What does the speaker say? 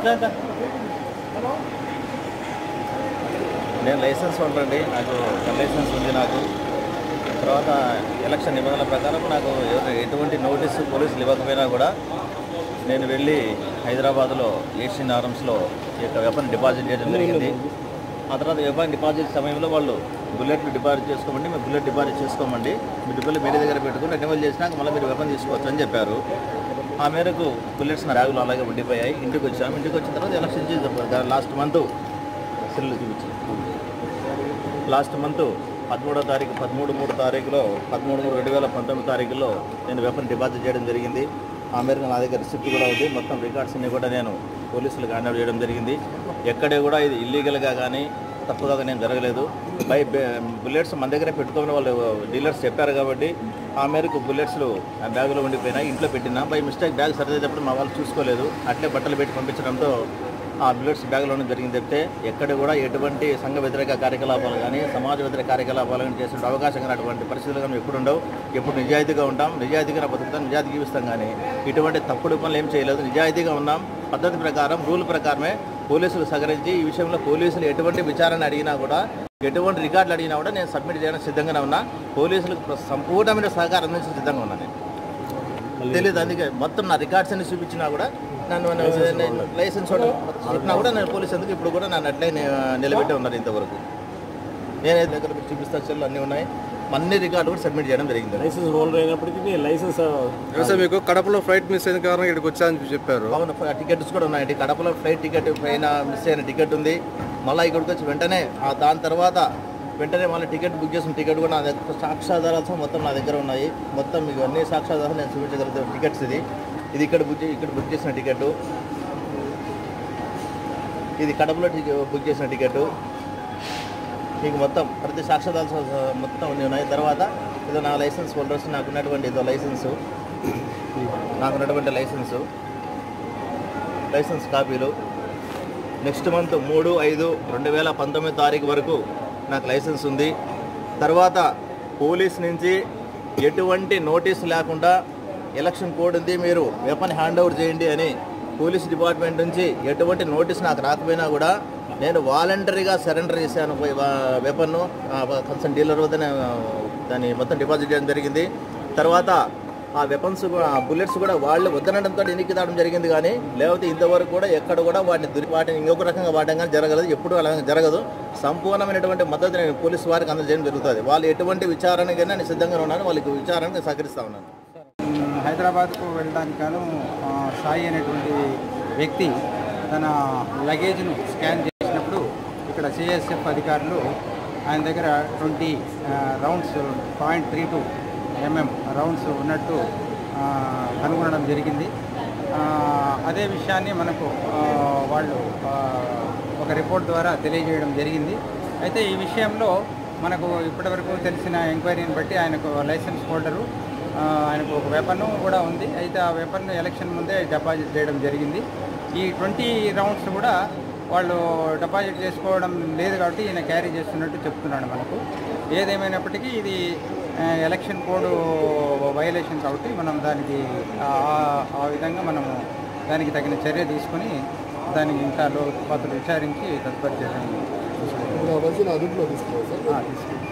నేను లైసెన్స్ ఉండండి నాకు గన్ లైసెన్స్ ఉంది నాకు తర్వాత ఎలక్షన్ నిబంధనల ప్రకారం నాకు ఎవ- ఎటువంటి నోటీసు పోలీసులు ఇవ్వకపోయినా కూడా నేను వెళ్ళి హైదరాబాద్లో ఏషియన్ ఆర్మ్స్లో ఈ యొక్క వెపన్ డిపాజిట్ చేయడం జరిగింది ఆ తర్వాత వెపన్ డిపాజిట్ సమయంలో వాళ్ళు బుల్లెట్ డిపాజిట్ చేసుకోమండి మీరు బుల్లెట్ డిపాజిట్ చేసుకోమండి మీ డబ్బులు మీరే దగ్గర పెట్టుకుని రెన్యువల్ చేసినాక మళ్ళీ మీరు వెపన్ తీసుకోవచ్చు అని చెప్పారు ఆ మేరకు బుల్లెట్స్ నా బ్యాగులో అలాగే ఉండిపోయాయి ఇంటికి వచ్చాము ఇంటికి వచ్చిన తర్వాత ఎలక్షన్ చేసి లాస్ట్ మంత్ సెల్లు చూపించి లాస్ట్ మంత్ పదమూడో తారీఖు పదమూడు మూడు తారీఖులో పదమూడు మూడు రెండు వేల పంతొమ్మిది తారీఖులో నేను వెపన్ డిపాజిట్ చేయడం జరిగింది ఆ మేరకు నా దగ్గర రిసిప్ట్ కూడా ఉంది మొత్తం రికార్డ్స్ అన్ని కూడా నేను పోలీసులకు హ్యాండ్ చేయడం జరిగింది ఎక్కడే కూడా ఇది ఇల్లీగల్గా కానీ తప్పుగా నేను జరగలేదు బై బుల్లెట్స్ మన దగ్గర పెట్టుకోమని వాళ్ళు డీలర్స్ చెప్పారు కాబట్టి ఆ మేరకు బుల్లెట్స్లు ఆ బ్యాగులో ఉండిపోయినాయి ఇంట్లో పెట్టినా బై మిస్టేక్ బ్యాగ్ సరిచేటప్పుడు మా వాళ్ళు చూసుకోలేదు అట్లే బట్టలు పెట్టి పంపించడంతో ఆ బుల్లెట్స్ బ్యాగ్లో ఉండడం జరిగింది చెప్తే ఎక్కడ కూడా ఎటువంటి సంఘ వ్యతిరేక కార్యకలాపాలు కానీ సమాజ వ్యతిరేక కార్యకలాపాలు కానీ చేసే అవకాశం కానీ అటువంటి పరిస్థితులు కానీ ఎప్పుడు ఉండవు ఎప్పుడు నిజాయితీగా ఉంటాం నిజాయితీగా బతుకుతాం నిజాయితీ జీవిస్తాం కానీ ఇటువంటి తప్పుడు పనులు ఏం చేయలేదు నిజాయితీగా ఉన్నాం పద్ధతి ప్రకారం రూల్ ప్రకారమే పోలీసులు సహకరించి ఈ విషయంలో పోలీసులు ఎటువంటి విచారణ అడిగినా కూడా ఎటువంటి రికార్డులు అడిగినా కూడా నేను సబ్మిట్ చేయడానికి సిద్ధంగానే ఉన్నా పోలీసులకు సంపూర్ణమైన సహకారం అందించే సిద్ధంగా ఉన్నాను నేను తెలియదు అందుకే మొత్తం నా రికార్డ్స్ అన్ని చూపించినా కూడా నన్ను నేను లైసెన్స్ కూడా చెప్పినా కూడా నేను పోలీస్ ఎందుకు ఇప్పుడు కూడా నన్ను అట్లే ని- నిలబెట్టే ఉన్నారు ఇంతవరకు నేనే దగ్గర మీకు చూపిస్తా సెల్ అన్నీ ఉన్నాయి అన్ని రికార్డు కూడా సబ్మిట్ చేయడం జరిగింది లైసెన్స్ హోల్డర్ అయినప్పటికీ నీ లైసెన్స్ సార్ మీకు కడపలో ఫ్లైట్ మిస్ అయిన కారణం ఇక్కడికి వచ్చా అని చెప్పారు అవును ఫ- టికెట్స్ కూడా ఉన్నాయండి కడపలో ఫ్లైట్ టికెట్ పైన మిస్ అయిన టికెట్ ఉంది మళ్ళీ ఇక్కడికి వచ్చి వెంటనే ఆ దాని తర్వాత వెంటనే మళ్ళీ టికెట్ బుక్ చేసిన టికెట్ కూడా నా దగ్గర సాక్ష్యాధారాలతో మొత్తం నా దగ్గర ఉన్నాయి మొత్తం మీకు అన్ని సాక్ష్యాధారాలు నేను చూపించగలుగుతాను టికెట్స్ ఇది ఇది ఇక్కడ బుక్ చే- ఇక్కడ బుక్ చేసిన టికెట్ ఇది కడపలో టికె- బుక్ చేసిన టికెట్ మీకు మొత్తం ప్రతి సాక్ష్యాధారాలు స- మొత్తం అన్నీ ఉన్నాయి తర్వాత ఇదో నా లైసెన్స్ హోల్డర్స్ నాకు ఉన్నటువంటి ఇదో లైసెన్సు నాకు ఉన్నటువంటి లైసెన్సు లైసెన్స్ కాపీలు నెక్స్ట్ మంత్ మూడు ఐదు రెండు వేల పంతొమ్మిది తారీఖు వరకు నాకు లైసెన్స్ ఉంది తర్వాత పోలీస్ నుంచి ఎటువంటి నోటీస్ లేకుండా ఎలక్షన్ కోడ్ ఉంది మీరు వెపన్ హ్యాండ్ ఓవర్ చేయండి అని పోలీస్ డిపార్ట్మెంట్ నుంచి ఎటువంటి నోటీస్ నాకు రాకపోయినా కూడా నేను వాలంటరీగా సరెండర్ చేశాను వెపన్ను కన్సర్న్ డీలర్ వద్ద నేను దాన్ని మొత్తం డిపాజిట్ చేయడం జరిగింది తర్వాత ఆ వెపన్స్ ఆ బుల్లెట్స్ కూడా వాళ్ళు వద్దనడంతో ఎన్నిక దాడం జరిగింది కానీ లేకపోతే ఇంతవరకు కూడా ఎక్కడ కూడా వాటిని దురి వాటిని ఇంకొక రకంగా వాడడం కానీ జరగదు ఎప్పుడు అలా జరగదు సంపూర్ణమైనటువంటి మద్దతు నేను పోలీసు వారికి అందజేయడం జరుగుతుంది వాళ్ళు ఎటువంటి విచారణకైనా నేను సిద్ధంగా ఉన్నాను వాళ్ళకి విచారణకు సహకరిస్తా ఉన్నాను హైదరాబాద్కు వెళ్ళడానికి గాను ఆ, సాయి అనేటువంటి వ్యక్తి తన లగేజ్ను స్కాన్ చేసినప్పుడు ఇక్కడ సిఎస్ఎఫ్ అధికారులు ఆయన దగ్గర twenty rounds point three two MM rounds ఉన్నట్టు ఆ, కనుగొనడం జరిగింది ఆ, అదే విషయాన్ని మనకు ఆ, వాళ్ళు ఆ, ఒక రిపోర్ట్ ద్వారా తెలియజేయడం జరిగింది అయితే ఈ విషయంలో మనకు ఇప్పటివరకు తెలిసిన ఎంక్వైరీని బట్టి ఆయనకు లైసెన్స్ హోల్డరు ఆ, ఆయనకు ఒక వెపన్ కూడా ఉంది అయితే ఆ వెపన్ ఎలక్షన్ ముందే డిపాజిట్ చేయడం జరిగింది ఈ ట్వంటీ రౌండ్స్ కూడా వాళ్ళు డిపాజిట్ చేసుకోవడం లేదు కాబట్టి ఈయన క్యారీ చేస్తున్నట్టు చెప్తున్నాడు మనకు ఏదేమైనప్పటికీ ఇది ఆ, ఎలక్షన్ కోడ్ వైలేషన్ కాబట్టి మనం దానికి ఆ- ఆ విధంగా మనము దానికి తగిన చర్య తీసుకొని దానికి ఇంకా లోతుపాతులు విచారించి తదుపరి చర్యలు తీసుకుంటాం. ఆ, తీసుకుంటాం